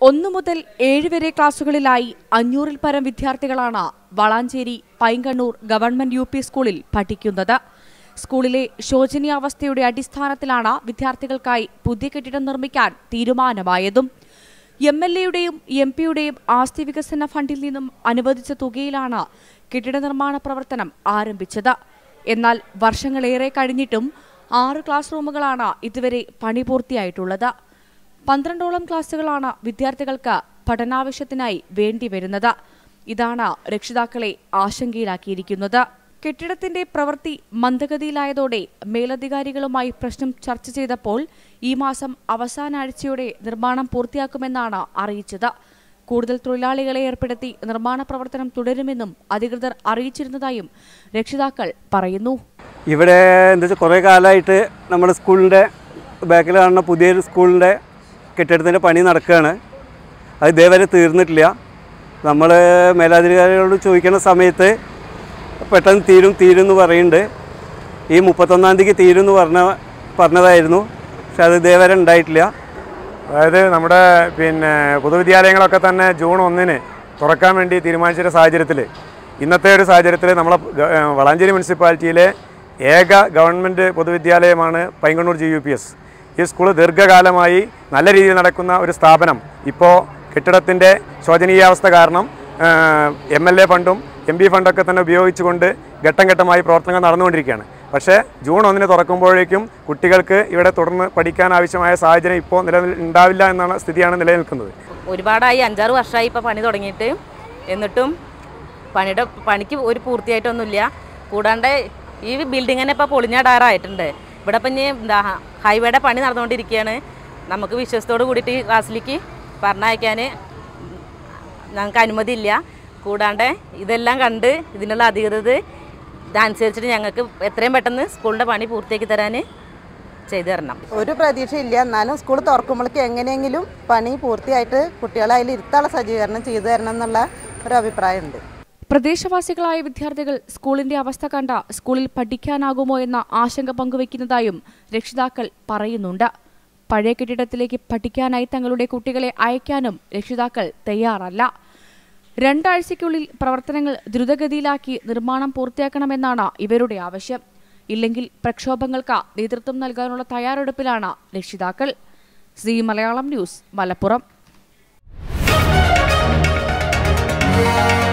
ഒന്നു മുതൽ ഏഴ് വരെ ക്ലാസുകളിലായി അഞ്ഞൂറിൽ പരം വിദ്യാർത്ഥികളാണ് Valanchery Painkannur government U P സ്കൂളിൽ പഠിക്കുന്നത് സ്കൂളിലെ ശോചനീയാവസ്ഥയുടെ അടിസ്ഥാനത്തിലാണ് വിദ്യാർത്ഥികൾക്കായി പുതിയ കെട്ടിടം നിർമ്മിക്കാൻ തീരുമാനമായതും എം എൽ എയുടെയും എം പിയുടെയും ആസ്തി വികസന ഫണ്ടിൽ നിന്നും അനുവദിച്ച തുകയിലാണ് കെട്ടിട നിർമ്മാണ പ്രവർത്തനം ആരംഭിച്ചത് എന്നാൽ വർഷങ്ങളേറെ കഴിഞ്ഞിട്ടും ആറ് ക്ലാസ് റൂമുകളാണ് ഇതുവരെ പണി പൂർത്തിയായിട്ടുള്ളത് പന്ത്രണ്ടോളം ക്ലാസുകളാണ് വിദ്യാർത്ഥികൾക്ക് പഠനാവശ്യത്തിനായി വേണ്ടിവരുന്നത് ഇതാണ് രക്ഷിതാക്കളെ ആശങ്കയിലാക്കിയിരിക്കുന്നത് കെട്ടിടത്തിന്റെ പ്രവൃത്തി മന്ദഗതിയിലായതോടെ മേലധികാരികളുമായി പ്രശ്നം ചർച്ച ചെയ്തപ്പോൾ ഈ മാസം അവസാന ആഴ്ചയോടെ നിർമ്മാണം പൂർത്തിയാക്കുമെന്നാണ് അറിയിച്ചത് കൂടുതൽ തൊഴിലാളികളെ ഏർപ്പെടുത്തി നിർമ്മാണ പ്രവർത്തനം തുടരുമെന്നും അധികൃതർ അറിയിച്ചിരുന്നതായും രക്ഷിതാക്കൾ പറയുന്നു ഇവിടെ എന്താ വെച്ചാൽ കുറേ കാലമായിട്ട് നമ്മുടെ സ്കൂളിൻ്റെ ബാക്കിൽ കാണുന്ന പുതിയൊരു സ്കൂളിൻ്റെ കെട്ടിടത്തിൻ്റെ പണി നടക്കുകയാണ് അത് ഇതേവരെ തീർന്നിട്ടില്ല നമ്മൾ മേലാധികാരികളോട് ചോദിക്കുന്ന സമയത്ത് പെട്ടെന്ന് തീരും തീരും എന്ന് പറയുന്നുണ്ട് ഈ മുപ്പത്തൊന്നാം തീയതിക്ക് തീരും എന്ന് പറഞ്ഞ പറഞ്ഞതായിരുന്നു പക്ഷെ അത് ഇതേവരെ ഉണ്ടായിട്ടില്ല അതായത് നമ്മുടെ പിന്നെ പൊതുവിദ്യാലയങ്ങളൊക്കെ തന്നെ ജൂൺ ഒന്നിന് തുറക്കാൻ വേണ്ടി തീരുമാനിച്ച സാഹചര്യത്തിൽ ഇന്നത്തെ ഒരു സാഹചര്യത്തിൽ നമ്മളെ ഗ- ഏഹ് വളാഞ്ചേരി മുനിസിപ്പാലിറ്റിയിലെ ഏക ഗവൺമെൻറ് പൊതുവിദ്യാലയമാണ് Painkannur G U P S ഈ സ്കൂൾ ദീർഘകാലമായി നല്ല രീതിയിൽ നടക്കുന്ന ഒരു സ്ഥാപനം ഇപ്പോൾ കെട്ടിടത്തിൻ്റെ ശോചനീയാവസ്ഥ കാരണം എം എൽ എ ഫണ്ടും എം പി ഫണ്ടൊക്കെ തന്നെ ഉപയോഗിച്ചുകൊണ്ട് ഘട്ടം ഘട്ടമായി പ്രവർത്തനങ്ങൾ നടന്നുകൊണ്ടിരിക്കുകയാണ് പക്ഷേ ജൂൺ ഒന്നിന് തുറക്കുമ്പോഴേക്കും കുട്ടികൾക്ക് ഇവിടെ തുടർന്ന് പഠിക്കാൻ ആവശ്യമായ സാഹചര്യം ഇപ്പോൾ നിലനിൽ ഉണ്ടാവില്ല എന്നാണ് സ്ഥിതിയാണ് നിലനിൽക്കുന്നത് ഒരുപാടായി അഞ്ചാറ് വർഷമായി ഇപ്പോൾ പണി തുടങ്ങിയിട്ട് എന്നിട്ടും പണിയുടെ പണിക്ക് ഒരു പൂർത്തിയായിട്ടൊന്നുമില്ല കൂടാണ്ട് ഈ ബിൽഡിംഗ് തന്നെ ഇപ്പോൾ പൊളിഞ്ഞാടാറായിട്ടുണ്ട് ഇവിടെ ഇപ്പം ഇനി എന്താ ഹൈവേയുടെ പണി നടന്നുകൊണ്ടിരിക്കുകയാണ് നമുക്ക് വിശ്വസത്തോട് കൂടിയിട്ട് ഈ ക്ലാസ്സിലേക്ക് പറഞ്ഞയക്കാൻ ഞങ്ങൾക്ക് അനുമതിയില്ല കൂടാണ്ട് ഇതെല്ലാം കണ്ട് ഇതിനുള്ള അധികൃതർ ഇതനുസരിച്ചിട്ട് ഞങ്ങൾക്ക് എത്രയും പെട്ടെന്ന് സ്കൂളിൻ്റെ പണി പൂർത്തിയാക്കി തരാൻ ചെയ്തു തരണം ഒരു പ്രതീക്ഷയില്ല എന്നാലും സ്കൂൾ തുറക്കുമ്പോഴേക്ക് എങ്ങനെയെങ്കിലും പണി പൂർത്തിയായിട്ട് കുട്ടികളെ അതിൽ ഇരുത്താനുള്ള സജ്ജീകരണം ചെയ്തു തരണം എന്നുള്ള ഒരു അഭിപ്രായമുണ്ട് പ്രദേശവാസികളായ വിദ്യാർത്ഥികൾ സ്കൂളിന്റെ അവസ്ഥ കണ്ട സ്കൂളിൽ പഠിക്കാനാകുമോ എന്ന ആശങ്ക പങ്കുവയ്ക്കുന്നതായും രക്ഷിതാക്കൾ പറയുന്നുണ്ട് പഴയ കെട്ടിടത്തിലേക്ക് പഠിക്കാനായി തങ്ങളുടെ കുട്ടികളെ അയക്കാനും രക്ഷിതാക്കൾ തയ്യാറല്ല രണ്ടാഴ്ചയ്ക്കുള്ളിൽ പ്രവർത്തനങ്ങൾ ദ്രുതഗതിയിലാക്കി നിർമ്മാണം പൂർത്തിയാക്കണമെന്നാണ് ഇവരുടെ ആവശ്യം ഇല്ലെങ്കിൽ പ്രക്ഷോഭങ്ങൾക്ക് നേതൃത്വം നൽകാനുള്ള തയ്യാറെടുപ്പിലാണ് രക്ഷിതാക്കൾ സി മലയാളം ന്യൂസ് മലപ്പുറം